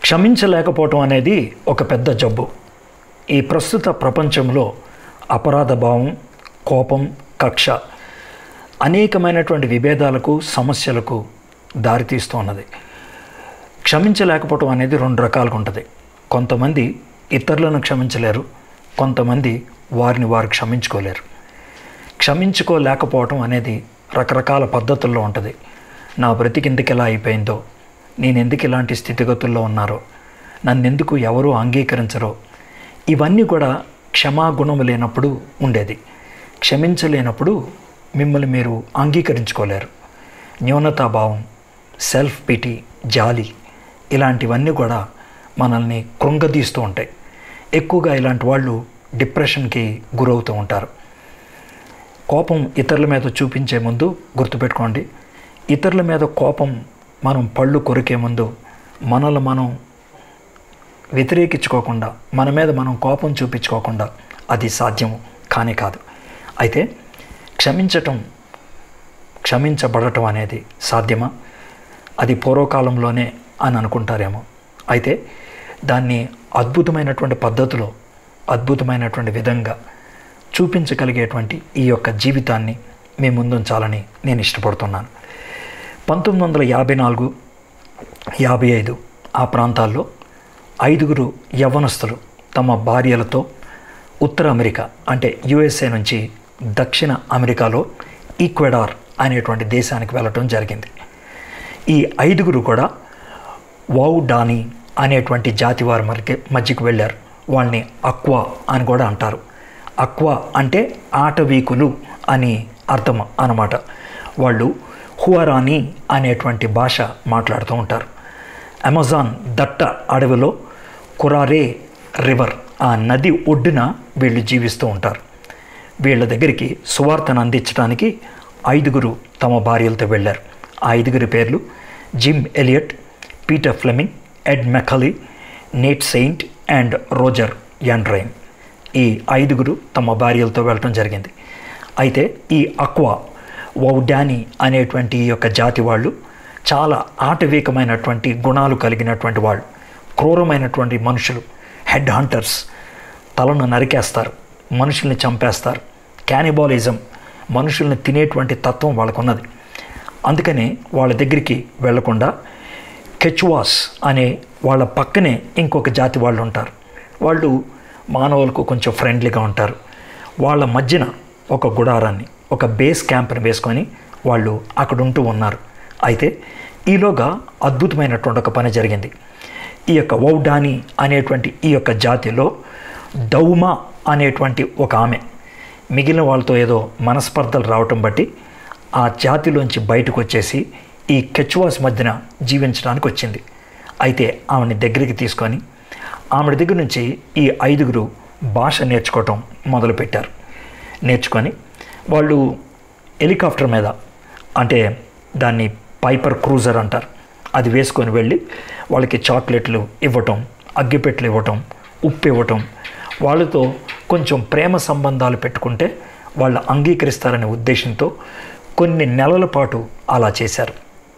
క్షమించలేకపోవటం అనేది ఒక పెద్ద జబ్బు ఈ ప్రస్తుత ప్రపంచంలో అపరాధ భావం కోపం కక్ష అనేకమైనటువంటి విభేదాలకు సమస్యలకు దారితీస్తూ ఉన్నది క్షమించలేకపోవటం అనేది రెండు రకాలుగా ఉంటుంది కొంతమంది ఇతరులను క్షమించలేరు కొంతమంది వారిని వారు క్షమించుకోలేరు క్షమించుకోలేకపోవటం అనేది రకరకాల పద్ధతుల్లో ఉంటుంది నా బ్రతికి ఎందుకు ఎలా అయిపోయిందో నేను ఎందుకు ఇలాంటి స్థితిగతుల్లో ఉన్నారో నన్ను ఎందుకు ఎవరూ అంగీకరించరో ఇవన్నీ కూడా క్షమాగుణం లేనప్పుడు ఉండేది క్షమించలేనప్పుడు మిమ్మల్ని మీరు అంగీకరించుకోలేరు న్యూనతాభావం సెల్ఫ్ పిటి జాలి ఇలాంటివన్నీ కూడా మనల్ని కృంగదీస్తూ ఉంటాయి ఎక్కువగా ఇలాంటి వాళ్ళు డిప్రెషన్కి గురవుతూ ఉంటారు కోపం ఇతరుల మీద చూపించే ముందు గుర్తుపెట్టుకోండి ఇతరుల మీద కోపం మనం పళ్ళు కొరికే ముందు మనల్ని మనం వ్యతిరేకించుకోకుండా మన మీద మనం కోపం చూపించుకోకుండా అది సాధ్యం కానే కాదు అయితే క్షమించటం క్షమించబడటం అనేది సాధ్యమా అది పూర్వకాలంలోనే అని అనుకుంటారేమో అయితే దాన్ని అద్భుతమైనటువంటి పద్ధతిలో అద్భుతమైనటువంటి విధంగా చూపించగలిగేటువంటి ఈ యొక్క జీవితాన్ని మీ ముందుంచాలని నేను ఇష్టపడుతున్నాను పంతొమ్మిది వందల యాభై నాలుగు యాభై ఐదు ఆ ప్రాంతాల్లో ఐదుగురు యవ్వనస్తులు తమ భార్యలతో ఉత్తర అమెరికా అంటే యుఎస్ఏ నుంచి దక్షిణ అమెరికాలో ఈక్వెడార్ అనేటువంటి దేశానికి వెళ్ళటం జరిగింది ఈ ఐదుగురు కూడా వావ్ డానీ అనేటువంటి జాతి వారి మధ్య మధ్యకు వెళ్ళారు వాళ్ళని అక్వా అని కూడా అంటారు అక్వా అంటే ఆటవీకులు అని అర్థం అన్నమాట వాళ్ళు హువరానీ అనేటువంటి భాష మాట్లాడుతూ ఉంటారు అమెజాన్ దట్ట అడవిలో కురారే రివర్ ఆ నది ఒడ్డున వీళ్ళు జీవిస్తూ ఉంటారు వీళ్ళ దగ్గరికి సువార్తను అందించడానికి ఐదుగురు తమ భార్యలతో వెళ్ళారు ఆ ఐదుగురి పేర్లు Jim Elliot Peter Fleming Ed McCully Nate Saint and Roger Youderian ఈ ఐదుగురు తమ భార్యలతో వెళ్ళటం జరిగింది అయితే ఈ అక్వా వౌడాని అనేటువంటి ఈ యొక్క జాతి వాళ్ళు చాలా ఆటవీకమైనటువంటి గుణాలు కలిగినటువంటి వాళ్ళు క్రూరమైనటువంటి మనుషులు హెడ్ హంటర్స్ తలను నరికేస్తారు మనుషుల్ని చంపేస్తారు క్యానిబాలిజం మనుషుల్ని తినేటువంటి తత్వం వాళ్ళకున్నది అందుకని వాళ్ళ దగ్గరికి వెళ్లకుండా కెచ్వాస్ అనే వాళ్ళ పక్కనే ఇంకొక జాతి వాళ్ళు ఉంటారు వాళ్ళు మానవులకు కొంచెం ఫ్రెండ్లీగా ఉంటారు వాళ్ళ మధ్యన ఒక గుడారాన్ని ఒక బేస్ క్యాంప్ని వేసుకొని వాళ్ళు అక్కడ ఉంటూ ఉన్నారు అయితే ఈలోగా అద్భుతమైనటువంటి ఒక పని జరిగింది ఈ యొక్క వౌడాని అనేటువంటి ఈ యొక్క జాతిలో డౌమా అనేటువంటి ఒక ఆమె మిగిలిన వాళ్ళతో ఏదో మనస్పర్ధలు రావటం బట్టి ఆ జాతిలోంచి బయటకు వచ్చేసి ఈ కెచ్వాస్ మధ్యన జీవించడానికి వచ్చింది అయితే ఆమెని దగ్గరికి తీసుకొని ఆమె దగ్గర నుంచి ఈ ఐదుగురు భాష నేర్చుకోవటం మొదలుపెట్టారు నేర్చుకొని వాళ్ళు హెలికాప్టర్ మీద అంటే దాన్ని పైపర్ క్రూజర్ అంటారు అది వేసుకొని వెళ్ళి వాళ్ళకి చాక్లెట్లు ఇవ్వటం అగ్గిపెట్లు ఇవ్వటం ఉప్పు ఇవ్వటం వాళ్ళతో కొంచెం ప్రేమ సంబంధాలు పెట్టుకుంటే వాళ్ళు అంగీకరిస్తారనే ఉద్దేశంతో కొన్ని నెలల పాటు అలా చేశారు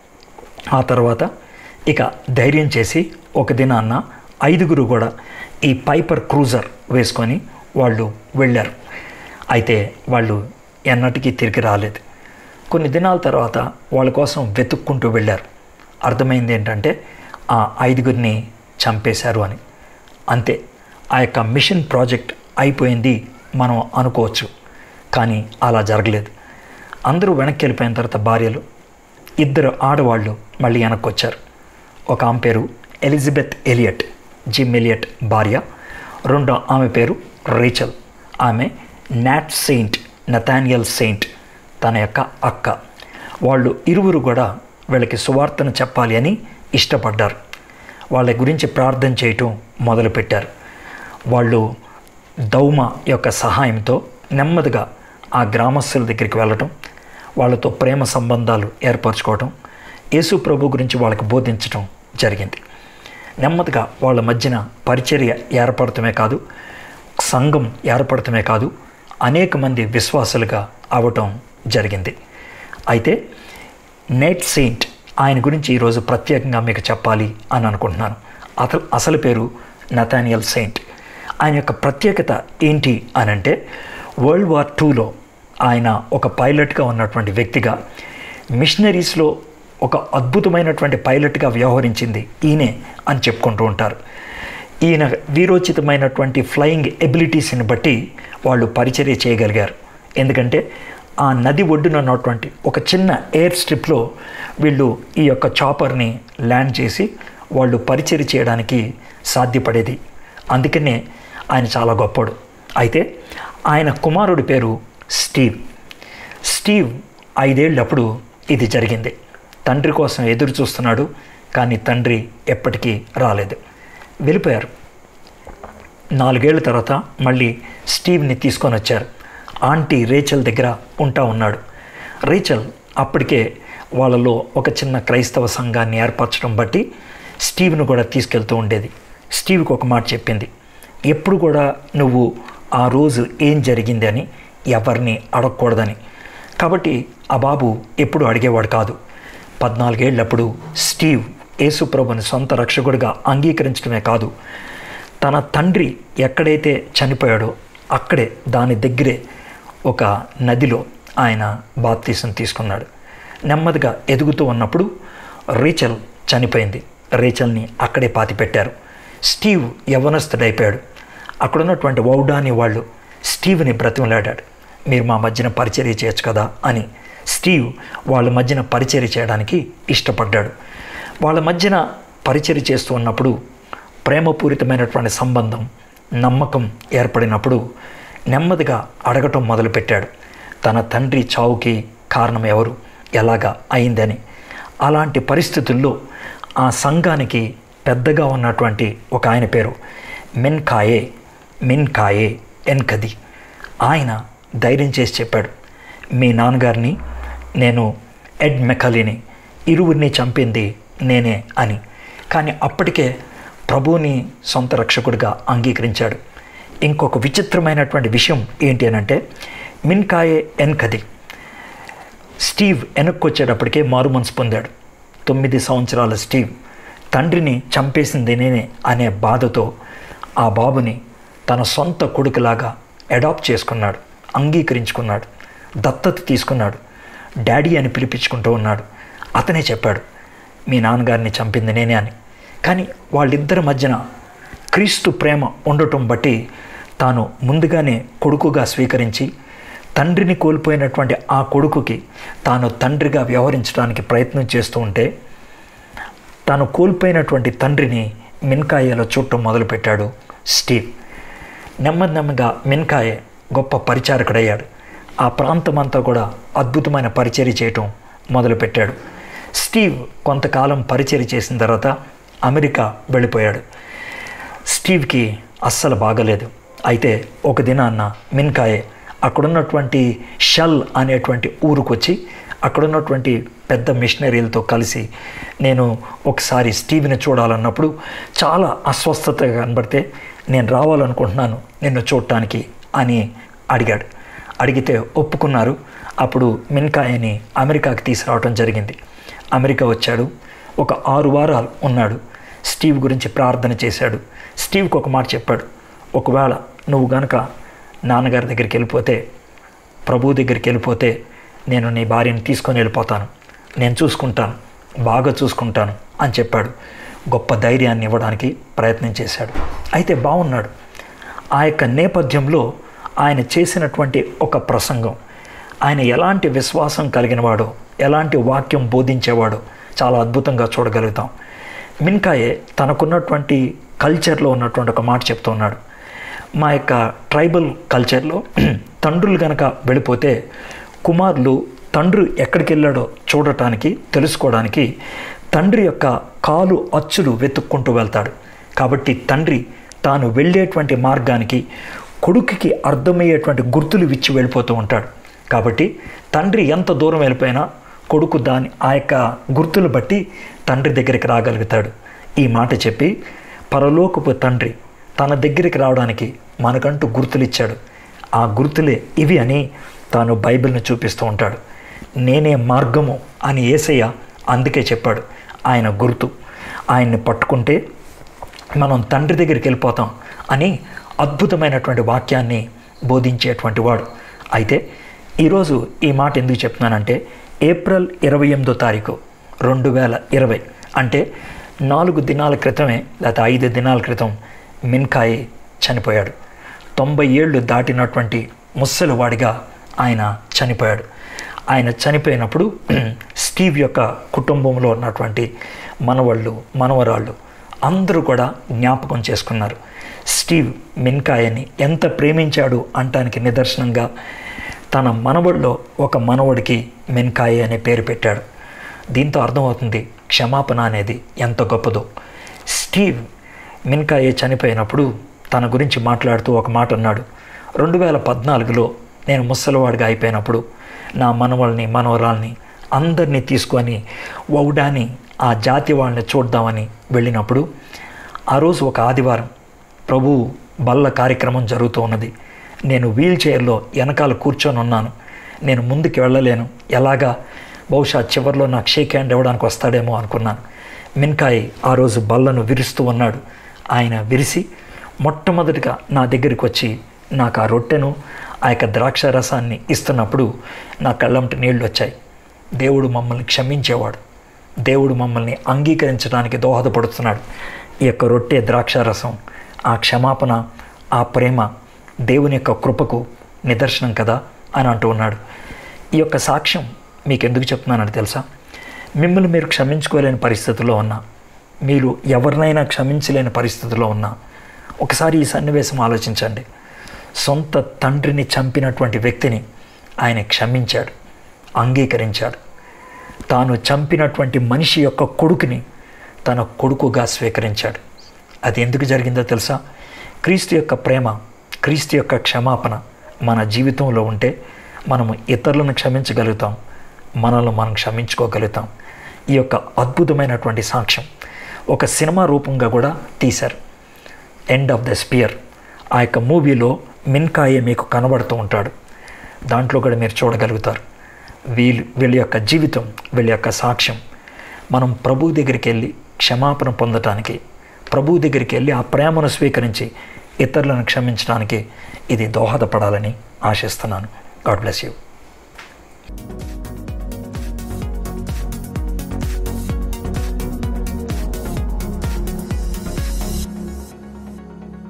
ఆ తర్వాత ఇక ధైర్యం చేసి ఒక దినాన్న ఐదుగురు కూడా ఈ పైపర్ క్రూజర్ వేసుకొని వాళ్ళు వెళ్ళారు అయితే వాళ్ళు ఎన్నటికీ తిరిగి రాలేదు కొన్ని దినాల తర్వాత వాళ్ళ కోసం వెతుక్కుంటూ వెళ్ళారు అర్థమైంది ఏంటంటే ఆ ఐదుగురిని చంపేశారు అని అంతే ఆ యొక్క మిషన్ ప్రాజెక్ట్ అయిపోయింది మనం అనుకోవచ్చు కానీ అలా జరగలేదు అందరూ వెనక్కి వెళ్ళిపోయిన తర్వాత భార్యలు ఇద్దరు ఆడవాళ్ళు మళ్ళీ వెనక్కి వచ్చారు ఒక ఆమె పేరు ఎలిజబెత్ ఎలియట్ జిమ్ ఎలియట్ భార్య రెండో ఆమె పేరు రేచల్ ఆమె నాట్ సెయింట్ నతానియల్ సెయింట్ తన యొక్క అక్క వాళ్ళు ఇరువురు కూడా వీళ్ళకి సువార్తను చెప్పాలి అని ఇష్టపడ్డారు వాళ్ళ గురించి ప్రార్థన చేయటం మొదలుపెట్టారు వాళ్ళు దౌమ యొక్క సహాయంతో నెమ్మదిగా ఆ గ్రామస్తుల దగ్గరికి వెళ్ళటం వాళ్ళతో ప్రేమ సంబంధాలు ఏర్పరచుకోవటం యేసు ప్రభు గురించి వాళ్ళకి బోధించటం జరిగింది నెమ్మదిగా వాళ్ళ మధ్యన పరిచర్య ఏర్పడటమే కాదు సంఘం ఏర్పడటమే కాదు అనేక మంది విశ్వాసులుగా అవటం జరిగింది అయితే నేట్ సెయింట్ ఆయన గురించి ఈరోజు ప్రత్యేకంగా మీకు చెప్పాలి అని అనుకుంటున్నాను అసలు అసలు పేరు నథానియల్ సెయింట్ ఆయన యొక్క ప్రత్యేకత ఏంటి అని అంటే వరల్డ్ వార్ టూలో ఆయన ఒక పైలట్గా ఉన్నటువంటి వ్యక్తిగా మిషనరీస్లో ఒక అద్భుతమైనటువంటి పైలట్గా వ్యవహరించింది ఈయనే అని చెప్పుకుంటూ ఉంటారు ఈయన వీరోచితమైనటువంటి ఫ్లయింగ్ ఎబిలిటీస్ని బట్టి వాళ్ళు పరిచర్య చేయగలిగారు ఎందుకంటే ఆ నది ఒడ్డున ఉన్నటువంటి ఒక చిన్న ఎయిర్ స్ట్రిప్లో వీళ్ళు ఈ యొక్క చాపర్ని ల్యాండ్ చేసి వాళ్ళు పరిచర్య చేయడానికి సాధ్యపడేది అందుకనే ఆయన చాలా గొప్పడు అయితే ఆయన కుమారుడి పేరు స్టీవ్ స్టీవ్ ఐదేళ్ళప్పుడు ఇది జరిగింది తండ్రి కోసం ఎదురు చూస్తున్నాడు కానీ తండ్రి ఎప్పటికీ రాలేదు వెళ్ళిపోయారు నాలుగేళ్ల తర్వాత మళ్ళీ స్టీవ్ని తీసుకొని వచ్చారు ఆంటీ రేచల్ దగ్గర ఉంటా ఉన్నాడు రేచల్ అప్పటికే వాళ్ళలో ఒక చిన్న క్రైస్తవ సంఘాన్ని ఏర్పరచడం బట్టి స్టీవ్ను కూడా తీసుకెళ్తూ ఉండేది స్టీవ్కి ఒక మాట చెప్పింది ఎప్పుడు కూడా నువ్వు ఆ రోజు ఏం జరిగింది అని ఎవరిని అడగకూడదని కాబట్టి ఆ బాబు ఎప్పుడు అడిగేవాడు కాదు పద్నాలుగేళ్లప్పుడు స్టీవ్ యేసుప్రభుని సొంత రక్షకుడిగా అంగీకరించడమే కాదు తన తండ్రి ఎక్కడైతే చనిపోయాడో అక్కడే దాని దగ్గరే ఒక నదిలో ఆయన బాప్తీసం తీసుకున్నాడు నెమ్మదిగా ఎదుగుతూ ఉన్నప్పుడు రేచల్ చనిపోయింది రేచల్ని అక్కడే పాతి పెట్టారు స్టీవ్ యవనస్తుడైపోయాడు అక్కడున్నటువంటి వౌడాని వాళ్ళు స్టీవ్ని బ్రతిమలాడాడు మీరు మా మధ్యన పరిచర్య చేయొచ్చు కదా అని స్టీవ్ వాళ్ళ మధ్యన పరిచర్య చేయడానికి ఇష్టపడ్డాడు వాళ్ళ మధ్యన పరిచర్య చేస్తూ ఉన్నప్పుడు ప్రేమపూరితమైనటువంటి సంబంధం నమ్మకం ఏర్పడినప్పుడు నెమ్మదిగా అడగటం మొదలుపెట్టాడు తన తండ్రి చావుకి కారణం ఎవరు ఎలాగా అయిందని అలాంటి పరిస్థితుల్లో ఆ సంఘానికి పెద్దగా ఉన్నటువంటి ఒక ఆయన పేరు మిన్కాయే మిన్కాయే ఎన్కది ఆయన ధైర్యం చేసి చెప్పాడు మీ నాన్నగారిని నేను ఎడ్ మెకలీని ఇరువురిని చంపింది నేనే అని కానీ అప్పటికే ప్రభువుని సొంత రక్షకుడిగా అంగీకరించాడు ఇంకొక విచిత్రమైనటువంటి విషయం ఏంటి అని అంటే మిన్కాయే ఎన్కది స్టీవ్ వెనక్కి వచ్చేటప్పటికే మారు మనసు పొందాడు తొమ్మిది సంవత్సరాల స్టీవ్ తండ్రిని చంపేసింది నేనే అనే బాధతో ఆ బాబుని తన సొంత కొడుకులాగా అడాప్ట్ చేసుకున్నాడు అంగీకరించుకున్నాడు దత్తత తీసుకున్నాడు డాడీ అని పిలిపించుకుంటూ ఉన్నాడు అతనే చెప్పాడు మీ నాన్నగారిని చంపింది నేనే అని కానీ వాళ్ళిద్దరి మధ్యన క్రీస్తు ప్రేమ ఉండటం బట్టి తాను ముందుగానే కొడుకుగా స్వీకరించి తండ్రిని కోల్పోయినటువంటి ఆ కొడుకుకి తాను తండ్రిగా వ్యవహరించడానికి ప్రయత్నం చేస్తూ ఉంటే తాను కోల్పోయినటువంటి తండ్రిని మిన్కాయలో చూడటం మొదలుపెట్టాడు స్టీవ్ నెమ్మది నెమ్మదిగా మిన్కాయ గొప్ప పరిచారకుడయ్యాడు ఆ ప్రాంతం అంతా కూడా అద్భుతమైన పరిచర్య చేయటం మొదలుపెట్టాడు స్టీవ్ కొంతకాలం పరిచర్య చేసిన తర్వాత అమెరికా వెళ్ళిపోయాడు స్టీవ్కి అస్సలు బాగలేదు అయితే ఒక దినాన్న మిన్కాయే అక్కడున్నటువంటి షల్ అనేటువంటి ఊరుకొచ్చి అక్కడున్నటువంటి పెద్ద మిషనరీలతో కలిసి నేను ఒకసారి స్టీవ్ని చూడాలన్నప్పుడు చాలా అస్వస్థతగా కనబడితే నేను రావాలనుకుంటున్నాను నిన్ను చూడటానికి అని అడిగాడు అడిగితే ఒప్పుకున్నారు అప్పుడు మిన్కాయని అమెరికాకి తీసుకురావడం జరిగింది అమెరికా వచ్చాడు ఒక ఆరు వారాలు ఉన్నాడు స్టీవ్ గురించి ప్రార్థన చేశాడు స్టీవ్కి ఒక మాట చెప్పాడు ఒకవేళ నువ్వు గనక నాన్నగారి దగ్గరికి వెళ్ళిపోతే ప్రభు దగ్గరికి వెళ్ళిపోతే నేను నీ భార్యని తీసుకొని వెళ్ళిపోతాను నేను చూసుకుంటాను బాగా చూసుకుంటాను అని చెప్పాడు గొప్ప ధైర్యాన్ని ఇవ్వడానికి ప్రయత్నం చేశాడు అయితే బాగున్నాడు ఆ యొక్క నేపథ్యంలో ఆయన చేసినటువంటి ఒక ప్రసంగం ఆయన ఎలాంటి విశ్వాసం కలిగినవాడో ఎలాంటి వాక్యం బోధించేవాడో చాలా అద్భుతంగా చూడగలుగుతాం మిన్కాయే తనకున్నటువంటి కల్చర్లో ఉన్నటువంటి ఒక మాట చెప్తున్నాడు మా యొక్క ట్రైబల్ కల్చర్లో తండ్రులు కనుక వెళ్ళిపోతే కుమారులు తండ్రి ఎక్కడికి వెళ్ళాడో చూడటానికి తెలుసుకోవడానికి తండ్రి యొక్క కాలు అచ్చులు వెతుక్కుంటూ వెళ్తాడు కాబట్టి తండ్రి తాను వెళ్ళేటువంటి మార్గానికి కొడుకుకి అర్థమయ్యేటువంటి గుర్తులు ఇచ్చి వెళ్ళిపోతూ ఉంటాడు కాబట్టి తండ్రి ఎంత దూరం వెళ్ళిపోయినా కొడుకు దాని ఆ యొక్క గుర్తులు బట్టి తండ్రి దగ్గరికి రాగలుగుతాడు ఈ మాట చెప్పి పరలోకపు తండ్రి తన దగ్గరికి రావడానికి మనకంటూ గుర్తులు ఇచ్చాడు ఆ గుర్తులే ఇవి అని తాను బైబిల్ని చూపిస్తూ ఉంటాడు నేనే మార్గము అని ఏసయ్య అందుకే చెప్పాడు ఆయన గుర్తు ఆయన్ని పట్టుకుంటే మనం తండ్రి దగ్గరికి వెళ్ళిపోతాం అని అద్భుతమైనటువంటి వాక్యాన్ని బోధించేటువంటి వాడు అయితే ఈరోజు ఈ మాట ఎందుకు చెప్తున్నానంటే ఏప్రిల్ ఇరవై ఎనిమిదో తారీఖు రెండు వేల ఇరవై అంటే నాలుగు దినాల క్రితమే లేకపోతే ఐదు దినాల క్రితం మిన్కాయి చనిపోయాడు తొంభై ఏళ్ళు దాటినటువంటి ముసలివాడిగా ఆయన చనిపోయాడు ఆయన చనిపోయినప్పుడు స్టీవ్ యొక్క కుటుంబంలో ఉన్నటువంటి మనవాళ్ళు మనవరాళ్ళు అందరూ కూడా జ్ఞాపకం చేసుకున్నారు స్టీవ్ మిన్కాయని ఎంత ప్రేమించాడు అంటానికి నిదర్శనంగా తన మనవడిలో ఒక మనవడికి మిన్కాయ అనే పేరు పెట్టాడు దీంతో అర్థమవుతుంది క్షమాపణ అనేది ఎంత గొప్పదో స్టీవ్ మిన్కాయ చనిపోయినప్పుడు తన గురించి మాట్లాడుతూ ఒక మాట అన్నాడు రెండు వేల పద్నాలుగులో నేను ముసలివాడిగా అయిపోయినప్పుడు నా మనవల్ని మనవరాల్ని అందరినీ తీసుకొని వౌడాని ఆ జాతి వాళ్ళని చూద్దామని వెళ్ళినప్పుడు ఆ రోజు ఒక ఆదివారం ప్రభు బల్ల కార్యక్రమం జరుగుతూ ఉన్నది నేను వీల్ చైర్లో వెనకాల కూర్చొని ఉన్నాను నేను ముందుకు వెళ్ళలేను ఎలాగా బహుశా చివరిలో నాకు షేక్ హ్యాండ్ ఇవ్వడానికి వస్తాడేమో అనుకున్నాను మిన్కాయ్ ఆ రోజు బల్లను విరుస్తూ ఉన్నాడు ఆయన విరిసి మొట్టమొదటిగా నా దగ్గరికి వచ్చి నాకు ఆ రొట్టెను ఆ యొక్క ద్రాక్ష రసాన్ని ఇస్తున్నప్పుడు నా కళ్ళంటి నీళ్ళు వచ్చాయి దేవుడు మమ్మల్ని క్షమించేవాడు దేవుడు మమ్మల్ని అంగీకరించడానికి దోహదపడుతున్నాడు ఈ యొక్క రొట్టె ద్రాక్ష రసం ఆ క్షమాపణ ఆ ప్రేమ దేవుని యొక్క కృపకు నిదర్శనం కదా అని అంటూ ఉన్నాడు ఈ యొక్క సాక్ష్యం మీకు ఎందుకు చెప్తున్నానని తెలుసా మిమ్మల్ని మీరు క్షమించుకోలేని పరిస్థితిలో ఉన్నా మీరు ఎవరినైనా క్షమించలేని పరిస్థితిలో ఉన్నా ఒకసారి ఈ సన్నివేశం ఆలోచించండి సొంత తండ్రిని చంపినటువంటి వ్యక్తిని ఆయన క్షమించాడు అంగీకరించాడు తాను చంపినటువంటి మనిషి యొక్క కొడుకుని తన కొడుకుగా స్వీకరించాడు అది ఎందుకు జరిగిందో తెలుసా క్రీస్తు యొక్క ప్రేమ క్రీస్తు యొక్క క్షమాపణ మన జీవితంలో ఉంటే మనము ఇతరులను క్షమించగలుగుతాం మనల్ని మనం క్షమించుకోగలుగుతాం ఈ యొక్క అద్భుతమైనటువంటి సాక్ష్యం ఒక సినిమా రూపంగా కూడా తీశారు ఎండ్ ఆఫ్ ద స్పియర్ ఆ యొక్క మూవీలో మిన్కాయే మీకు కనబడుతూ ఉంటాడు దాంట్లో కూడా మీరు చూడగలుగుతారు వీళ్ళు వీళ్ళ యొక్క జీవితం వీళ్ళ యొక్క సాక్ష్యం మనం ప్రభు దగ్గరికి వెళ్ళి క్షమాపణ పొందటానికి ప్రభు దగ్గరికి వెళ్ళి ఆ ప్రేమను స్వీకరించి ఇతరులను క్షమించడానికి ఇది దోహదపడాలని ఆశిస్తున్నాను గాడ్ బ్లెస్ యూ